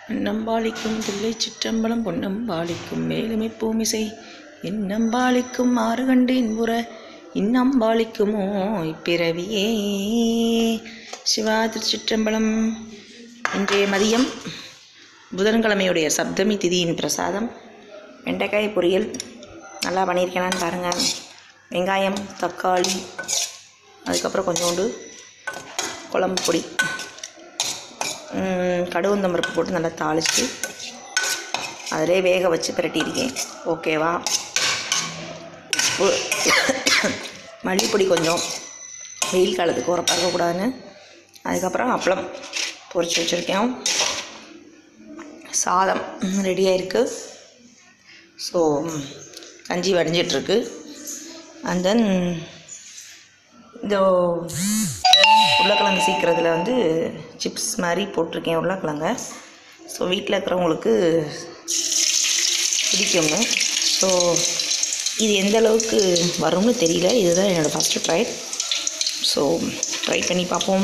நம்பாளிக்கும் தில்லை சிற்றம்பலம் பொன்னம்பாளிக்கும் மேலுமை பூமிசை என்னம்பாளிக்கும் ஆறு கண்டேன் புற இன்னம்பாளிக்குமோ இப்பிறவியே சிவா திருச்சிற்றம்பலம் இன்றைய மதியம் புதன்கிழமையுடைய சப்தமி திதியின் பிரசாதம் வெண்டைக்காய் பொரியல் நல்லா பண்ணியிருக்கேனான்னு பாருங்கள் வெங்காயம் தக்காளி அதுக்கப்புறம் கொஞ்சோண்டு குழம்பு பொடி ம், கடுகுந்தம் பருப்பு போட்டு நல்லா தாளித்து அதிலே வேக வச்சு பிரட்டியிருக்கேன் ஓகேவா உப்பு மல்லிப்பொடி கொஞ்சம் வெயில் காலத்துக்கு உரப்பாக இருக்கக்கூடாதுன்னு அதுக்கப்புறம் அப்பளம் பொரிச்சு வச்சுருக்கேன் சாதம் ரெடியாக இருக்குது ஸோ கஞ்சி வடிஞ்சிட்ருக்கு அண்ட் தென் இந்த உருளைக்கிழங்கு சீக்கிரத்தில் வந்து சிப்ஸ் மாதிரி போட்டிருக்கேன் உருளைக்கிழங்க ஸோ வீட்டில் இருக்கிறவங்களுக்கு பிடிக்குங்க ஸோ இது எந்த அளவுக்கு வரும்னு தெரியல இதுதான் என்னோடய ஃபஸ்ட்டு ட்ரை ஸோ ட்ரை பண்ணி பார்ப்போம்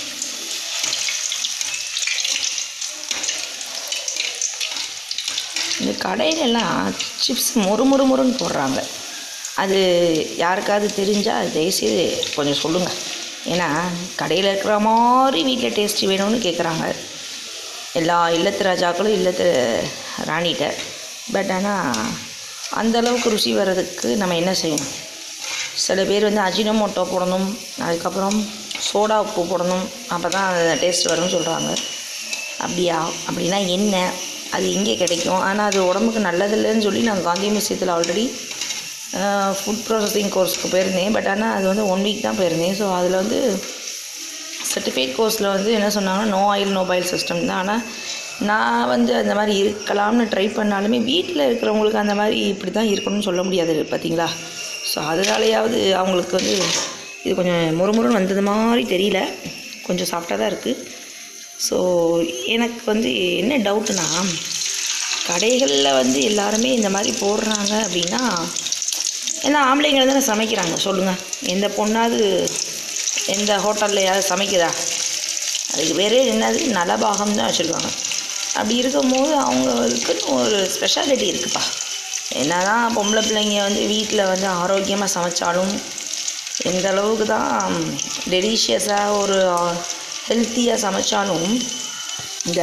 இந்த கடையிலலாம் சிப்ஸ் மொறு மொறு மொறுன்னு போடுறாங்க அது யாருக்காவது தெரிஞ்சால் அது தயவுசெய்து கொஞ்சம் சொல்லுங்கள் ஏன்னா கடையில் இருக்கிற மாதிரி வீட்டில் டேஸ்ட் வேணும்னு கேட்குறாங்க எல்லா இல்லத்து ராஜாக்களும் இல்லத்து ராணிகிட்ட பட் ஆனால் அந்த அளவுக்கு ருசி வர்றதுக்கு நம்ம என்ன செய்யணும் சில பேர் வந்து அஜினமோட்டோ போடணும் அதுக்கப்புறம் சோடா உப்பு போடணும் அப்போ தான் டேஸ்ட் வரும்னு சொல்கிறாங்க அப்படியா அப்படின்னா என்ன அது எங்கே கிடைக்கும் ஆனால் அது உடம்புக்கு நல்லதில்லைன்னு சொல்லி நான் காந்தி மியூசியத்தில் ஆல்ரெடி ஃபுட் ப்ராசஸிங் கோர்ஸ்க்கு போயிருந்தேன் பட் ஆனால் அது வந்து ஒன் வீக் தான் போயிருந்தேன் ஸோ அதில் வந்து சர்டிஃபிகேட் கோர்ஸில் வந்து என்ன சொன்னாங்கன்னா no oil no boil system தான் ஆனால் நான் வந்து அந்த மாதிரி இருக்கலாம்னு ட்ரை பண்ணாலுமே வீட்டில் இருக்கிறவங்களுக்கு அந்த மாதிரி இப்படி தான் இருக்கணும்னு சொல்ல முடியாது பார்த்தீங்களா ஸோ அதனாலேயாவது அவங்களுக்கு வந்து இது கொஞ்சம் முறுமுறுன்னு வந்தது மாதிரி தெரியல கொஞ்சம் சாஃப்டாக தான் இருக்குது ஸோ எனக்கு வந்து என்ன டவுட்டுனா கடைகளில் வந்து எல்லாருமே இந்த மாதிரி போடுறாங்க அப்படின்னா ஏன்னா ஆம்பளைங்க தானே சமைக்கிறாங்க சொல்லுங்கள் எந்த பொண்ணாவது எந்த ஹோட்டல்லையாவது சமைக்குதா அதுக்கு வேறு என்னது நலபாகம் தான் வச்சுருக்காங்க அப்படி இருக்கும்போது அவங்களுக்குன்னு ஒரு ஸ்பெஷாலிட்டி இருக்குப்பா என்னதான் பொம்பளை பிள்ளைங்க வந்து வீட்டில் வந்து ஆரோக்கியமாக சமைச்சாலும் எந்த அளவுக்கு தான் டெலிஷியஸாக ஒரு ஹெல்த்தியாக சமைச்சாலும் இந்த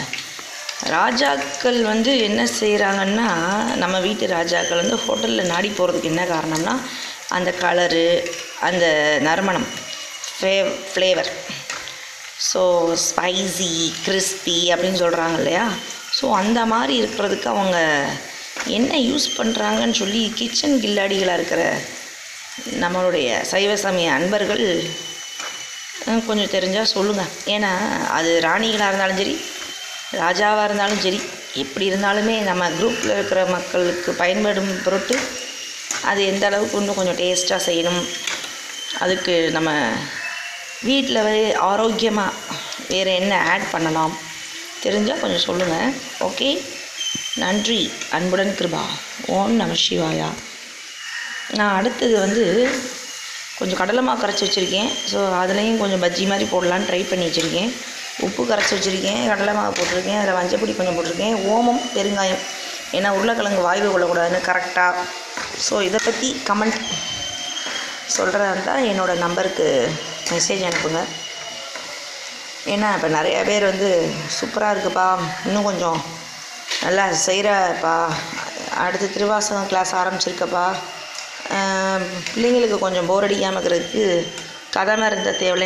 ராஜாக்கள் வந்து என்ன செய்கிறாங்கன்னா நம்ம வீட்டு ராஜாக்கள் வந்து ஹோட்டலில் நாடி போகிறதுக்கு என்ன காரணம்னா அந்த கலரு அந்த நறுமணம் ஃப்ளே ஃப்ளேவர் ஸோ ஸ்பைசி கிறிஸ்பி அப்படின்னு சொல்கிறாங்க இல்லையா ஸோ அந்த மாதிரி இருக்கிறதுக்கு அவங்க என்ன யூஸ் பண்ணுறாங்கன்னு சொல்லி கிச்சன் கில்லாடிகளாக இருக்கிற நம்மளுடைய சைவ சமய அன்பர்கள் அஹ், கொஞ்சம் தெரிஞ்சால் சொல்லுங்கள் ஏன்னா அது ராணிகளாக இருந்தாலும் சரி ராஜாவாக இருந்தாலும் சரி எப்படி இருந்தாலுமே நம்ம குரூப்பில் இருக்கிற மக்களுக்கு பயன்படும் பொருட்டு அது எந்த அளவுக்கு இன்னும் கொஞ்சம் டேஸ்ட்டாக செய்யணும் அதுக்கு நம்ம வீட்டில் வே ஆரோக்கியமாக வேறு என்ன ஆட் பண்ணலாம் தெரிஞ்சால் கொஞ்சம் சொல்லுங்கள் ஓகே நன்றி அன்புடன் கிருபா ஓம் நம சிவாயா நான் அடுத்தது வந்து கொஞ்சம் கடலை மாவு கரைச்சி வச்சுருக்கேன் ஸோ அதுலேயும் கொஞ்சம் பஜ்ஜி மாதிரி போடலான்னு ட்ரை பண்ணி வச்சுருக்கேன் உப்பு கரைச்சி வச்சுருக்கேன் கடலை மாவு போட்டிருக்கேன் அதில் மஞ்சப்பொடி கொஞ்சம் போட்டிருக்கேன் ஓமம் பெருங்காயம் ஏன்னா உருளைக்கிழங்கு வாய்வு கொள்ளக்கூடாதுன்னு கரெக்டாக ஸோ இதை பற்றி கமெண்ட் சொல்கிறதா இருந்தால் என்னோடய நம்பருக்கு மெசேஜ் அனுப்புங்க ஏன்னா இப்போ நிறைய பேர் வந்து சூப்பராக இருக்குப்பா இன்னும் கொஞ்சம் நல்லா செய்கிறப்பா அடுத்து திருவாசகம் கிளாஸ் ஆரம்பிச்சிருக்கப்பா ஆஹ் பிள்ளைங்களுக்கு கொஞ்சம் போர் அடிக்காமல் இருக்கிறதுக்கு கதை மருந்த தேவையில்லை